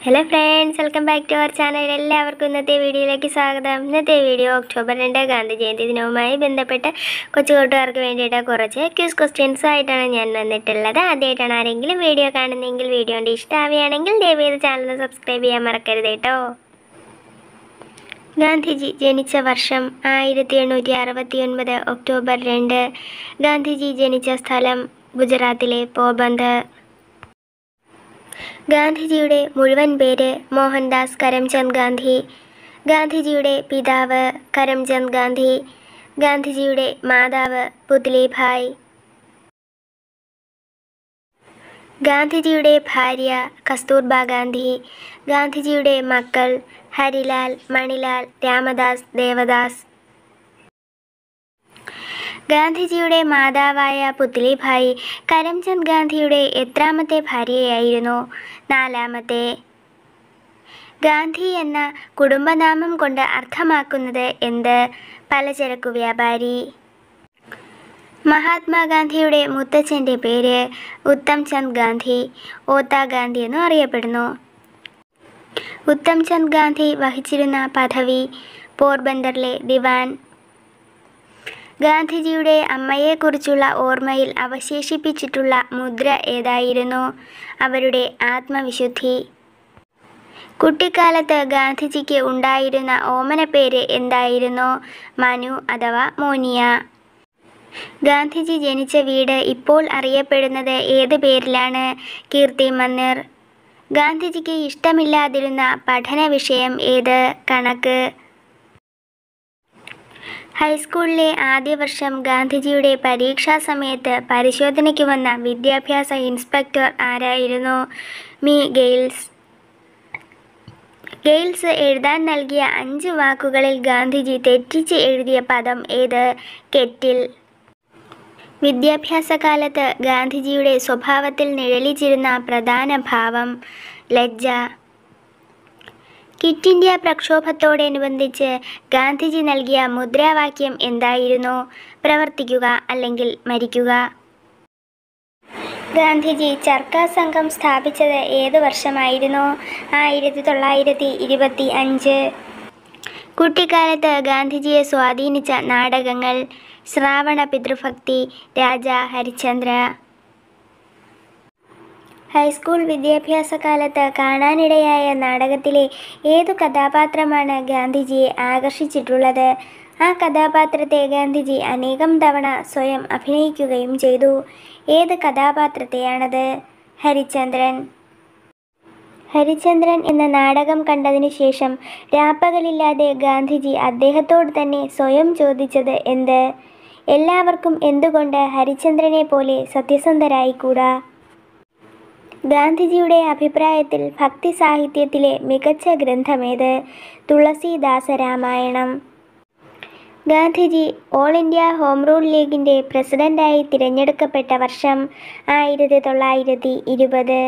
hello friends welcome back to our channel എല്ലാവർക്കും ഇന്നത്തെ വീഡിയോയിലേക്ക് സ്വാഗതം ഇന്നത്തെ വീഡിയോ ഒക്ടോബർ രണ്ട് ഗാന്ധി ജയന്തി ദിനവുമായി ബന്ധപ്പെട്ട് കൊച്ചു കൂട്ടുകാർക്ക് വേണ്ടിയിട്ട് കുറച്ച് ക്യൂസ് ക്വസ്റ്റ്യൻസ് ആയിട്ടാണ് ഞാൻ വന്നിട്ടുള്ളത് ആദ്യമായിട്ടാണ് ആരെങ്കിലും വീഡിയോ കാണുന്നതെങ്കിൽ വീഡിയോ കൊണ്ട് ഇഷ്ടമാവുകയാണെങ്കിൽ ദയവേത് ചാനൽ സബ്സ്ക്രൈബ് ചെയ്യാൻ മറക്കരുത് കേട്ടോ ഗാന്ധിജി ജനിച്ച വർഷം ആയിരത്തി എണ്ണൂറ്റി അറുപത്തി ഒൻപത് ഒക്ടോബർ രണ്ട് ഗാന്ധിജി ജനിച്ച സ്ഥലം ഗുജറാത്തിലെ പോർബന്ദർ ഗാന്ധിജിയുടെ മുഴുവൻ പേര് മോഹൻദാസ് കരംചന്ദ് ഗാന്ധി ഗാന്ധിജിയുടെ പിതാവ് കരംചന്ദ് ഗാന്ധി ഗാന്ധിജിയുടെ മാതാവ് പുത്ലിഭായ് ഗാന്ധിജിയുടെ ഭാര്യ കസ്തൂർബ ഗാന്ധി ഗാന്ധിജിയുടെ മക്കൾ ഹരിലാൽ മണിലാൽ രാമദാസ് ദേവദാസ് ഗാന്ധിജിയുടെ മാതാവായ പുത്ലിഭായ് കരംചന്ദ് ഗാന്ധിയുടെ എത്രാമത്തെ ഭാര്യയായിരുന്നു നാലാമത്തെ ഗാന്ധി എന്ന കുടുംബനാമം കൊണ്ട് അർത്ഥമാക്കുന്നത് എന്ത് പലചരക്കു വ്യാപാരി മഹാത്മാഗാന്ധിയുടെ മുത്തച്ഛൻ്റെ പേര് ഉത്തം ചന്ദ് ഗാന്ധി ഓത്ത ഗാന്ധി എന്നും അറിയപ്പെടുന്നു ഉത്തം ചന്ദ് ഗാന്ധി വഹിച്ചിരുന്ന പദവി പോർബന്ദറിലെ ദിവാൻ ഗാന്ധിജിയുടെ അമ്മയെക്കുറിച്ചുള്ള ഓർമ്മയിൽ അവശേഷിപ്പിച്ചിട്ടുള്ള മുദ്ര ഏതായിരുന്നു അവരുടെ ആത്മവിശുദ്ധി കുട്ടിക്കാലത്ത് ഗാന്ധിജിക്ക് ഉണ്ടായിരുന്ന ഓമനപ്പേര് എന്തായിരുന്നു മനു അഥവാ മോനിയ ഗാന്ധിജി ജനിച്ച വീട് ഇപ്പോൾ അറിയപ്പെടുന്നത് ഏത് പേരിലാണ് കീർത്തി മന്ദിർ ഗാന്ധിജിക്ക് ഇഷ്ടമില്ലാതിരുന്ന പഠന വിഷയം ഏത് കണക്ക് ഹൈസ്കൂളിലെ ആദ്യ വർഷം ഗാന്ധിജിയുടെ പരീക്ഷാ സമയത്ത് പരിശോധനയ്ക്ക് വന്ന വിദ്യാഭ്യാസ ഇൻസ്പെക്ടർ ആരായിരുന്നു മി ഗെയിൽസ് ഗെയിൽസ് എഴുതാൻ നൽകിയ അഞ്ച് വാക്കുകളിൽ ഗാന്ധിജി തെറ്റിച്ച് എഴുതിയ പദം ഏത് കെറ്റിൽ വിദ്യാഭ്യാസ കാലത്ത് ഗാന്ധിജിയുടെ സ്വഭാവത്തിൽ നിഴലിച്ചിരുന്ന പ്രധാന ഭാവം ലജ്ജ ക്വിറ്റ് ഇന്ത്യ പ്രക്ഷോഭത്തോടനുബന്ധിച്ച് ഗാന്ധിജി നൽകിയ മുദ്രാവാക്യം എന്തായിരുന്നു പ്രവർത്തിക്കുക അല്ലെങ്കിൽ മരിക്കുക ഗാന്ധിജി ചർക്ക സംഘം സ്ഥാപിച്ചത് ഏത് വർഷമായിരുന്നു ആയിരത്തി തൊള്ളായിരത്തി ഇരുപത്തി അഞ്ച് കുട്ടിക്കാലത്ത് ഗാന്ധിജിയെ സ്വാധീനിച്ച നാടകങ്ങൾ ശ്രാവണ പിതൃഭക്തി രാജ ഹരിചന്ദ്ര ഹൈസ്കൂൾ വിദ്യാഭ്യാസ കാലത്ത് കാണാനിടയായ നാടകത്തിലെ ഏതു കഥാപാത്രമാണ് ഗാന്ധിജിയെ ആകർഷിച്ചിട്ടുള്ളത് ആ കഥാപാത്രത്തെ ഗാന്ധിജി അനേകം തവണ സ്വയം അഭിനയിക്കുകയും ചെയ്തു ഏത് കഥാപാത്രത്തെയാണത് ഹരിചന്ദ്രൻ ഹരിചന്ദ്രൻ എന്ന നാടകം കണ്ടതിനു ശേഷം രാപ്പകലില്ലാതെ ഗാന്ധിജി അദ്ദേഹത്തോട് തന്നെ സ്വയം ചോദിച്ചത് എന്ത് എല്ലാവർക്കും എന്തുകൊണ്ട് ഹരിചന്ദ്രനെ പോലെ സത്യസന്ധരായിക്കൂടാ ഗാന്ധിജിയുടെ അഭിപ്രായത്തിൽ ഭക്തി സാഹിത്യത്തിലെ മികച്ച ഗ്രന്ഥമേത് Tulsidas Ramayanam Gandhiji all India home rule ലീഗിൻ്റെ പ്രസിഡന്റായി തിരഞ്ഞെടുക്കപ്പെട്ട വർഷം ആയിരത്തി തൊള്ളായിരത്തി ഇരുപത്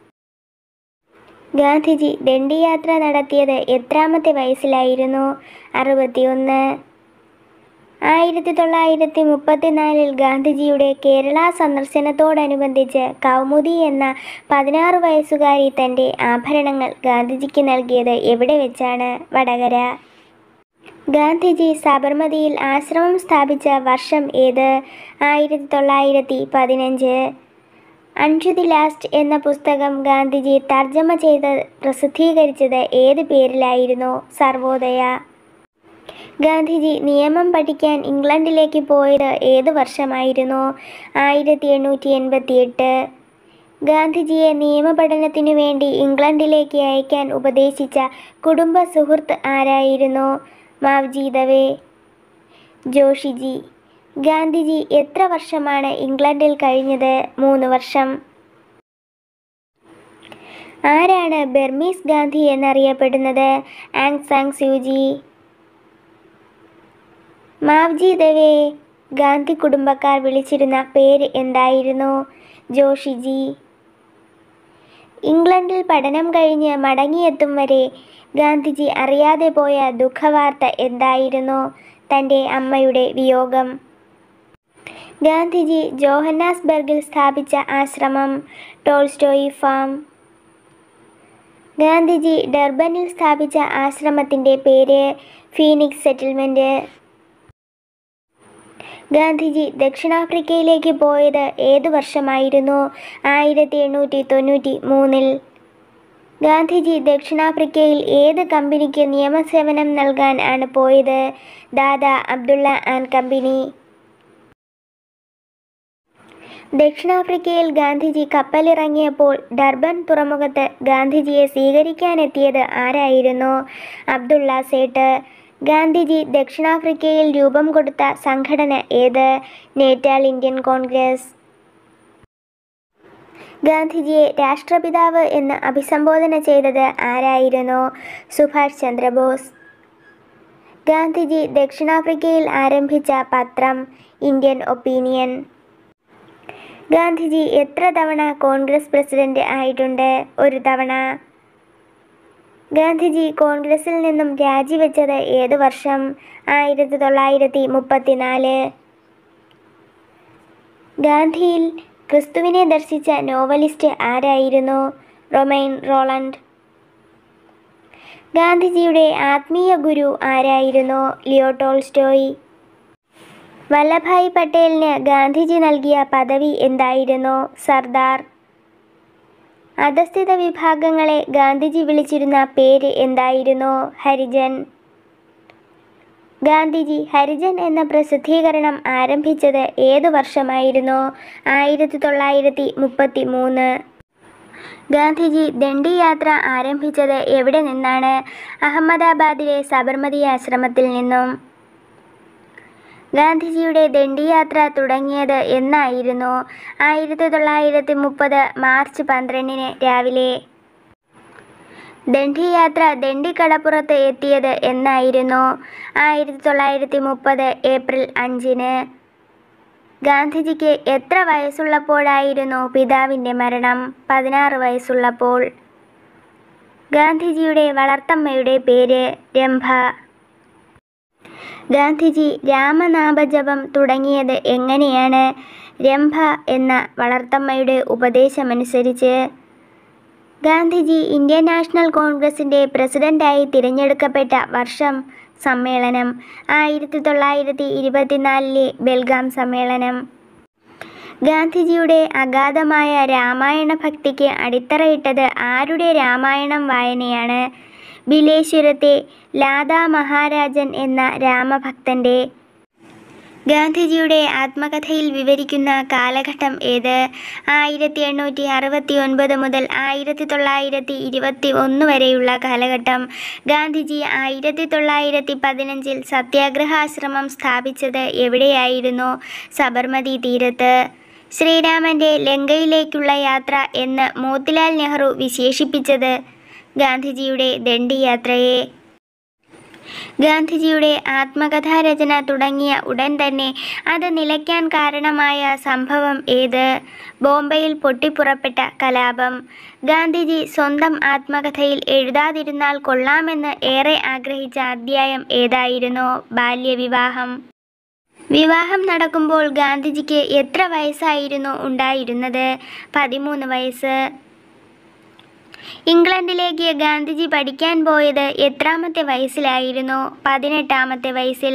ഗാന്ധിജി ദണ്ഡിയാത്ര നടത്തിയത് എത്രാമത്തെ വയസ്സിലായിരുന്നു അറുപത്തിയൊന്ന് ആയിരത്തി തൊള്ളായിരത്തി മുപ്പത്തിനാലിൽ ഗാന്ധിജിയുടെ കേരള സന്ദർശനത്തോടനുബന്ധിച്ച് കൗമുദി എന്ന പതിനാറ് വയസ്സുകാരി തൻ്റെ ആഭരണങ്ങൾ ഗാന്ധിജിക്ക് നൽകിയത് എവിടെ വെച്ചാണ് വടകര ഗാന്ധിജി സബർമതിയിൽ ആശ്രമം സ്ഥാപിച്ച വർഷം ഏത് ആയിരത്തി തൊള്ളായിരത്തി പതിനഞ്ച് അൺഷു ദി ലാസ്റ്റ് എന്ന പുസ്തകം ഗാന്ധിജി തർജ്ജമ ചെയ്ത് പ്രസിദ്ധീകരിച്ചത് ഏത് പേരിലായിരുന്നു സർവോദയ ഗാന്ധിജി നിയമം പഠിക്കാൻ ഇംഗ്ലണ്ടിലേക്ക് പോയത് ഏത് വർഷമായിരുന്നു ആയിരത്തി എണ്ണൂറ്റി എൺപത്തി എട്ട് ഗാന്ധിജിയെ നിയമപഠനത്തിനു വേണ്ടി ഇംഗ്ലണ്ടിലേക്ക് അയക്കാൻ ഉപദേശിച്ച കുടുംബ സുഹൃത്ത് ആരായിരുന്നു മാവ്ജി ദവേ ജോഷിജി ഗാന്ധിജി എത്ര വർഷമാണ് ഇംഗ്ലണ്ടിൽ കഴിഞ്ഞത് മൂന്ന് വർഷം ആരാണ് ബെർമീസ് ഗാന്ധി എന്നറിയപ്പെടുന്നത് Aung San Suu Kyi Mavji Dave Gandhi കുടുംബക്കാർ വിളിച്ചിരുന്ന പേര് എന്തായിരുന്നു ജോഷിജി ഇംഗ്ലണ്ടിൽ പഠനം കഴിഞ്ഞ് മടങ്ങിയെത്തും വരെ ഗാന്ധിജി അറിയാതെ പോയ ദുഃഖവാർത്ത എന്തായിരുന്നു തൻ്റെ അമ്മയുടെ വിയോഗം ഗാന്ധിജി ജോഹന്നാസ്ബർഗിൽ സ്ഥാപിച്ച ആശ്രമം ടോൾസ്റ്റോയി ഫാം ഗാന്ധിജി ഡർബനിൽ സ്ഥാപിച്ച ആശ്രമത്തിൻ്റെ പേര് ഫീനിക്സ് സെറ്റിൽമെൻറ്റ് ഗാന്ധിജി ദക്ഷിണാഫ്രിക്കയിലേക്ക് പോയത് ഏതു വർഷമായിരുന്നു ആയിരത്തി എണ്ണൂറ്റി തൊണ്ണൂറ്റി മൂന്നിൽ ഗാന്ധിജി ദക്ഷിണാഫ്രിക്കയിൽ ഏത് കമ്പനിക്ക് നിയമസേവനം നൽകാൻ ആണ് പോയത് ദാദാ അബ്ദുള്ള ആൻഡ് കമ്പനി ദക്ഷിണാഫ്രിക്കയിൽ ഗാന്ധിജി കപ്പലിറങ്ങിയപ്പോൾ ഡർബൻ തുറമുഖത്ത് ഗാന്ധിജിയെ സ്വീകരിക്കാനെത്തിയത് ആരായിരുന്നു അബ്ദുള്ള സേട്ട് ഗാന്ധിജി ദക്ഷിണാഫ്രിക്കയിൽ രൂപം കൊടുത്ത സംഘടന ഏത് നേറ്റാൾ ഇന്ത്യൻ കോൺഗ്രസ് ഗാന്ധിജിയെ രാഷ്ട്രപിതാവ് എന്ന് അഭിസംബോധന ചെയ്തത് ആരായിരുന്നു സുഭാഷ് ചന്ദ്രബോസ് ഗാന്ധിജി ദക്ഷിണാഫ്രിക്കയിൽ ആരംഭിച്ച പത്രം ഇന്ത്യൻ ഒപ്പീനിയൻ ഗാന്ധിജി എത്ര തവണ കോൺഗ്രസ് പ്രസിഡന്റ് ആയിട്ടുണ്ട് ഒരു തവണ ഗാന്ധിജി കോൺഗ്രസിൽ നിന്നും രാജിവെച്ചത് ഏതു വർഷം ആയിരത്തി തൊള്ളായിരത്തി മുപ്പത്തിനാല് ഗാന്ധിയിൽ ക്രിസ്തുവിനെ ദർശിച്ച നോവലിസ്റ്റ് ആരായിരുന്നു റൊമൈൻ റോളണ്ട് ഗാന്ധിജിയുടെ ആത്മീയ ഗുരു ആരായിരുന്നു ലിയോ ടോൾസ്റ്റോയ് വല്ലഭായ് പട്ടേലിന് ഗാന്ധിജി നൽകിയ പദവി എന്തായിരുന്നു സർദാർ അധസ്ഥിത വിഭാഗങ്ങളെ ഗാന്ധിജി വിളിച്ചിരുന്ന പേര് എന്തായിരുന്നു ഹരിജൻ ഗാന്ധിജി ഹരിജൻ എന്ന പ്രസിദ്ധീകരണം ആരംഭിച്ചത് ഏതു വർഷമായിരുന്നു ആയിരത്തി തൊള്ളായിരത്തി മുപ്പത്തി മൂന്ന് ഗാന്ധിജി ദണ്ഡി യാത്ര ആരംഭിച്ചത് എവിടെ നിന്നാണ് അഹമ്മദാബാദിലെ സബർമതി ആശ്രമത്തിൽ നിന്നും ഗാന്ധിജിയുടെ ദണ്ഡിയാത്ര തുടങ്ങിയത് എന്നായിരുന്നു ആയിരത്തി തൊള്ളായിരത്തി മുപ്പത് മാർച്ച് പന്ത്രണ്ടിന് രാവിലെ ദണ്ഡിയാത്ര ദണ്ഡിക്കടപ്പുറത്ത് എത്തിയത് എന്നായിരുന്നു ആയിരത്തി തൊള്ളായിരത്തി മുപ്പത് ഏപ്രിൽ അഞ്ചിന് ഗാന്ധിജിക്ക് എത്ര വയസ്സുള്ളപ്പോഴായിരുന്നു പിതാവിൻ്റെ മരണം പതിനാറ് വയസ്സുള്ളപ്പോൾ ഗാന്ധിജിയുടെ വളർത്തമ്മയുടെ പേര് രംഭ ഗാന്ധിജി രാമനാമജപം തുടങ്ങിയത് എങ്ങനെയാണ് രംഭ എന്ന വളർത്തമ്മയുടെ ഉപദേശമനുസരിച്ച് ഗാന്ധിജി ഇന്ത്യൻ നാഷണൽ കോൺഗ്രസിൻ്റെ പ്രസിഡന്റായി തിരഞ്ഞെടുക്കപ്പെട്ട വർഷം സമ്മേളനം ആയിരത്തി തൊള്ളായിരത്തി ഇരുപത്തിനാലിലെ ബെൽഗാം സമ്മേളനം ഗാന്ധിജിയുടെ അഗാധമായ രാമായണ ഭക്തിക്ക് അടിത്തറയിട്ടത് ആരുടെ രാമായണം വായനയാണ് ബിലേശ്വരത്തെ ലാദാ മഹാരാജൻ എന്ന രാമഭക്തൻ്റെ ഗാന്ധിജിയുടെ ആത്മകഥയിൽ വിവരിക്കുന്ന കാലഘട്ടം ഏത് ആയിരത്തി എണ്ണൂറ്റി അറുപത്തി ഒൻപത് മുതൽ ആയിരത്തി തൊള്ളായിരത്തി ഇരുപത്തി ഒന്ന് വരെയുള്ള കാലഘട്ടം ഗാന്ധിജി ആയിരത്തി തൊള്ളായിരത്തി പതിനഞ്ചിൽ സത്യാഗ്രഹാശ്രമം സ്ഥാപിച്ചത് എവിടെയായിരുന്നു സബർമതി തീരത്ത് ശ്രീരാമൻ്റെ ലങ്കയിലേക്കുള്ള യാത്ര എന്ന് മോത്തിലാൽ നെഹ്റു വിശേഷിപ്പിച്ചത് ഗാന്ധിജിയുടെ ദണ്ഡിയാത്രയെ ഗാന്ധിജിയുടെ ആത്മകഥാരചന തുടങ്ങിയ ഉടൻ തന്നെ അത് നിലയ്ക്കാൻ കാരണമായ സംഭവം ഏത് ബോംബെയിൽ പൊട്ടിപ്പുറപ്പെട്ട കലാപം ഗാന്ധിജി സ്വന്തം ആത്മകഥയിൽ എഴുതാതിരുന്നാൽ കൊള്ളാമെന്ന് ഏറെ ആഗ്രഹിച്ച അധ്യായം ഏതായിരുന്നു ബാല്യവിവാഹം വിവാഹം നടക്കുമ്പോൾ ഗാന്ധിജിക്ക് എത്ര വയസ്സായിരുന്നു ഉണ്ടായിരുന്നത് പതിമൂന്ന് വയസ്സ് ഇംഗ്ലണ്ടിലേക്ക് ഗാന്ധിജി പഠിക്കാൻ പോയത് എത്രാമത്തെ വയസ്സിലായിരുന്നു പതിനെട്ടാമത്തെ വയസ്സിൽ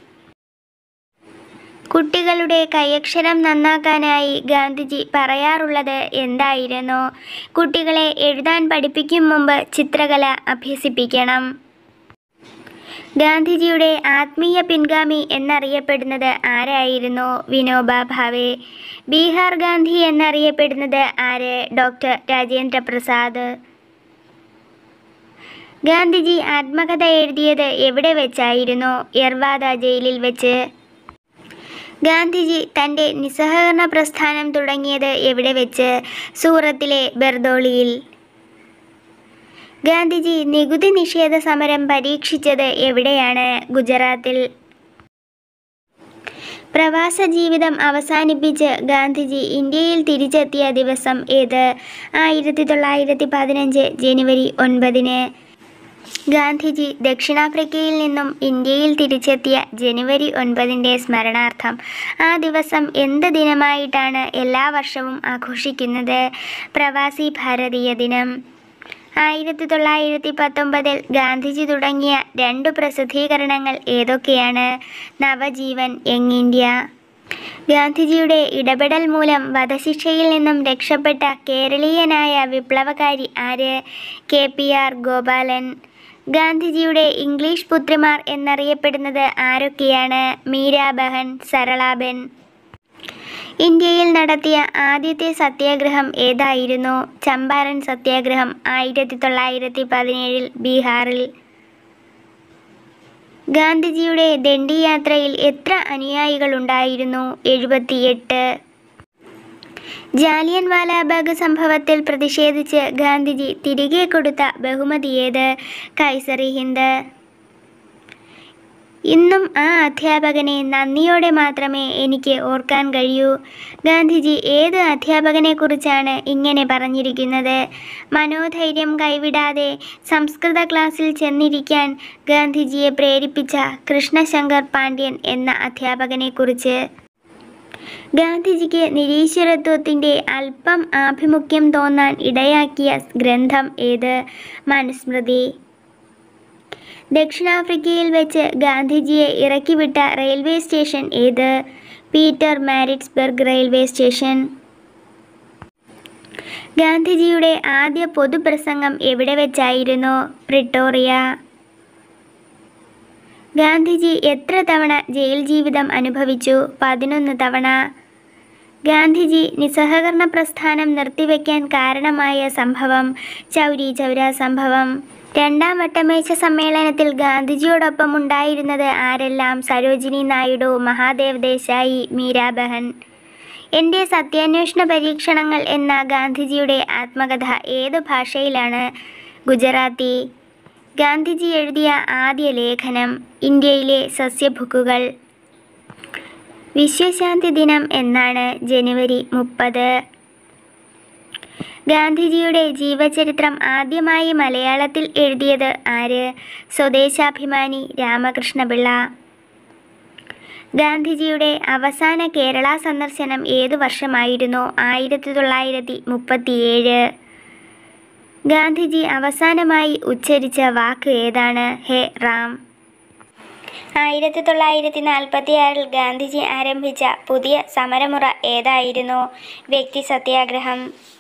കുട്ടികളുടെ കൈയക്ഷരം നന്നാക്കാനായി ഗാന്ധിജി പറയാറുള്ളത് എന്തായിരുന്നു കുട്ടികളെ എഴുതാൻ പഠിപ്പിക്കും മുമ്പ് ചിത്രകല അഭ്യസിപ്പിക്കണം ഗാന്ധിജിയുടെ ആത്മീയ പിൻഗാമി എന്നറിയപ്പെടുന്നത് ആരായിരുന്നു വിനോബ ഭാവെ ബീഹാർ ഗാന്ധി എന്നറിയപ്പെടുന്നത് ആര് ഡോക്ടർ രാജേന്ദ്ര പ്രസാദ് ഗാന്ധിജി ആത്മകഥ എഴുതിയത് എവിടെ വെച്ചായിരുന്നു യർവാദ ജയിലിൽ വെച്ച് ഗാന്ധിജി തൻ്റെ നിസ്സഹകരണ പ്രസ്ഥാനം തുടങ്ങിയത് എവിടെ വെച്ച് സൂറത്തിലെ ബെർദോളിയിൽ ഗാന്ധിജി നികുതി നിഷേധ സമരം പരീക്ഷിച്ചത് എവിടെയാണ് ഗുജറാത്തിൽ പ്രവാസ ജീവിതം അവസാനിപ്പിച്ച് ഗാന്ധിജി ഇന്ത്യയിൽ തിരിച്ചെത്തിയ ദിവസം ഏത് ആയിരത്തി തൊള്ളായിരത്തി പതിനഞ്ച് ജനുവരി ഒൻപതിന് ഗാന്ധിജി ദക്ഷിണാഫ്രിക്കയിൽ നിന്നും ഇന്ത്യയിൽ തിരിച്ചെത്തിയ ജനുവരി ഒൻപതിൻ്റെ സ്മരണാർത്ഥം ആ ദിവസം എന്ത് ദിനമായിട്ടാണ് എല്ലാ വർഷവും ആഘോഷിക്കുന്നത് പ്രവാസി ഭാരതീയ ദിനം ആയിരത്തി തൊള്ളായിരത്തി പത്തൊമ്പതിൽ ഗാന്ധിജി തുടങ്ങിയ രണ്ടു പ്രസിദ്ധീകരണങ്ങൾ ഏതൊക്കെയാണ് നവജീവൻ യങ് ഇന്ത്യ ഗാന്ധിജിയുടെ ഇടപെടൽ മൂലം വധശിക്ഷയിൽ നിന്നും രക്ഷപ്പെട്ട കേരളീയനായ വിപ്ലവകാരി ആര് കെ പി ആർ ഗോപാലൻ ഗാന്ധിജിയുടെ ഇംഗ്ലീഷ് പുത്രിമാർ എന്നറിയപ്പെടുന്നത് ആരൊക്കെയാണ് മീരാബഹൻ സരളാബെൻ ഇന്ത്യയിൽ നടത്തിയ ആദ്യത്തെ സത്യാഗ്രഹം ഏതായിരുന്നു ചമ്പാരൻ സത്യാഗ്രഹം ആയിരത്തി തൊള്ളായിരത്തി പതിനേഴിൽ ബീഹാറിൽ ഗാന്ധിജിയുടെ ദണ്ഡി യാത്രയിൽ എത്ര അനുയായികളുണ്ടായിരുന്നു എഴുപത്തിയെട്ട് ജാലിയൻ വാലാബാഗ് സംഭവത്തിൽ പ്രതിഷേധിച്ച് ഗാന്ധിജി തിരികെ കൊടുത്ത ബഹുമതി ഏത് കൈസറി ഹിന്ദ് ഇന്നും ആ അധ്യാപകനെ നന്ദിയോടെ മാത്രമേ എനിക്ക് ഓർക്കാൻ കഴിയൂ ഗാന്ധിജി ഏത് അധ്യാപകനെക്കുറിച്ചാണ് ഇങ്ങനെ പറഞ്ഞിരിക്കുന്നത് മനോധൈര്യം കൈവിടാതെ സംസ്കൃത ക്ലാസ്സിൽ ചെന്നിരിക്കാൻ ഗാന്ധിജിയെ പ്രേരിപ്പിച്ച കൃഷ്ണശങ്കർ പാണ്ഡ്യൻ എന്ന അധ്യാപകനെക്കുറിച്ച് ഗാന്ധിജിക്ക് നിരീശ്വരത്വത്തിൻ്റെ അല്പം ആഭിമുഖ്യം തോന്നാൻ ഇടയാക്കിയ ഗ്രന്ഥം ഏത് മനുസ്മൃതി ദക്ഷിണാഫ്രിക്കയിൽ വെച്ച് ഗാന്ധിജിയെ ഇറക്കിവിട്ട റെയിൽവേ സ്റ്റേഷൻ ഏത് പീറ്റർ മാരിറ്റ്സ്ബർഗ് റെയിൽവേ സ്റ്റേഷൻ ഗാന്ധിജിയുടെ ആദ്യ പൊതുപ്രസംഗം എവിടെ വെച്ചായിരുന്നു പ്രിട്ടോറിയ ഗാന്ധിജി എത്ര തവണ ജയിൽ ജീവിതം അനുഭവിച്ചു പതിനൊന്ന് തവണ ഗാന്ധിജി നിസ്സഹകരണ പ്രസ്ഥാനം നിർത്തിവെക്കാൻ കാരണമായ സംഭവം ചൗരി ചൗര സംഭവം രണ്ടാം വട്ടമേശ സമ്മേളനത്തിൽ ഗാന്ധിജിയോടൊപ്പം ഉണ്ടായിരുന്നത് ആരെല്ലാം സരോജിനി നായിഡു മഹാദേവ് ദേശായി മീരാബഹൻ എൻ്റെ സത്യാന്വേഷണ പരീക്ഷണങ്ങൾ എന്ന ഗാന്ധിജിയുടെ ആത്മകഥ ഏത് ഭാഷയിലാണ് ഗുജറാത്തി ഗാന്ധിജി എഴുതിയ ആദ്യ ലേഖനം ഇന്ത്യയിലെ സസ്യഭുക്കുകൾ വിശ്വശാന്തി ദിനം എന്നാണ് ജനുവരി മുപ്പത് ഗാന്ധിജിയുടെ ജീവചരിത്രം ആദ്യമായി മലയാളത്തിൽ എഴുതിയത് ആര് സ്വദേശാഭിമാനി രാമകൃഷ്ണപിള്ള ഗാന്ധിജിയുടെ അവസാന കേരള സന്ദർശനം ഏതു വർഷമായിരുന്നു ആയിരത്തി തൊള്ളായിരത്തി മുപ്പത്തിയേഴ് ഗാന്ധിജി അവസാനമായി ഉച്ചരിച്ച വാക്ക് ഏതാണ് ഹേ റാം ആയിരത്തി തൊള്ളായിരത്തി നാൽപ്പത്തി ആറിൽ ഗാന്ധിജി ആരംഭിച്ച പുതിയ സമരമുറ ഏതായിരുന്നു വ്യക്തി സത്യാഗ്രഹം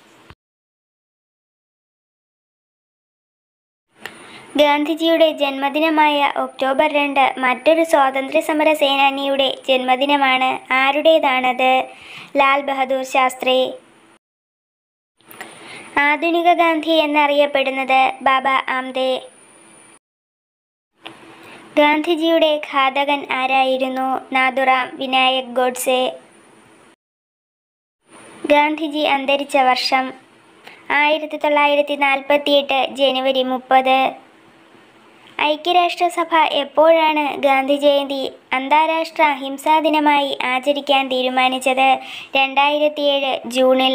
ഗാന്ധിജിയുടെ ജന്മദിനമായ ഒക്ടോബർ രണ്ട് മറ്റൊരു സ്വാതന്ത്ര്യ സമര സേനാനിയുടെ ജന്മദിനമാണ് ആരുടേതാണത് ലാൽ ബഹദൂർ ശാസ്ത്രി ആധുനിക ഗാന്ധി എന്നറിയപ്പെടുന്നത് ബാബ ആംദെ ഗാന്ധിജിയുടെ ഘാതകൻ ആരായിരുന്നു നാഥുറാം വിനായക് ഗോഡ്സെ ഗാന്ധിജി അന്തരിച്ച വർഷം ആയിരത്തി തൊള്ളായിരത്തി നാൽപ്പത്തിയെട്ട് ജനുവരി മുപ്പത് ഐക്യരാഷ്ട്രസഭ എപ്പോഴാണ് ഗാന്ധി ജയന്തി അന്താരാഷ്ട്ര അഹിംസാ ദിനമായി ആചരിക്കാൻ തീരുമാനിച്ചത് രണ്ടായിരത്തിയേഴ് ജൂണിൽ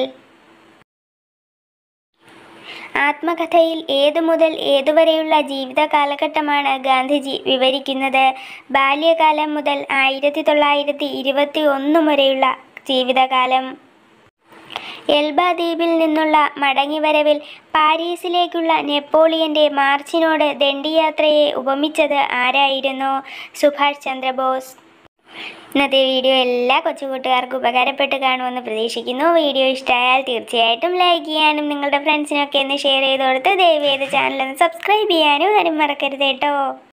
ആത്മകഥയിൽ ഏതു മുതൽ ഏതുവരെയുള്ള ജീവിത കാലഘട്ടമാണ് ഗാന്ധിജി വിവരിക്കുന്നത് ബാല്യകാലം മുതൽ ആയിരത്തി തൊള്ളായിരത്തി ഇരുപത്തി ഒന്ന് വരെയുള്ള ജീവിതകാലം എൽബ ദ്വീപിൽ നിന്നുള്ള മടങ്ങിവരവിൽ പാരീസിലേക്കുള്ള നെപ്പോളിയന്റെ മാർച്ചിനോട് ദണ്ഡിയാത്രയെ ഉപമിച്ചത് ആരായിരുന്നു സുഭാഷ് ചന്ദ്രബോസ് ഇന്നത്തെ വീഡിയോ എല്ലാ കൊച്ചുകൂട്ടുകാർക്കും ഉപകാരപ്പെട്ട് കാണുമെന്ന് പ്രതീക്ഷിക്കുന്നു വീഡിയോ ഇഷ്ടമായാൽ തീർച്ചയായിട്ടും ലൈക്ക് ചെയ്യാനും നിങ്ങളുടെ ഫ്രണ്ട്സിനൊക്കെ ഒന്ന് ഷെയർ ചെയ്ത് കൊടുത്ത് ദയവേത് ചാനൽ ഒന്ന് സബ്സ്ക്രൈബ് ചെയ്യാനും ആരും മറക്കരുത് കേട്ടോ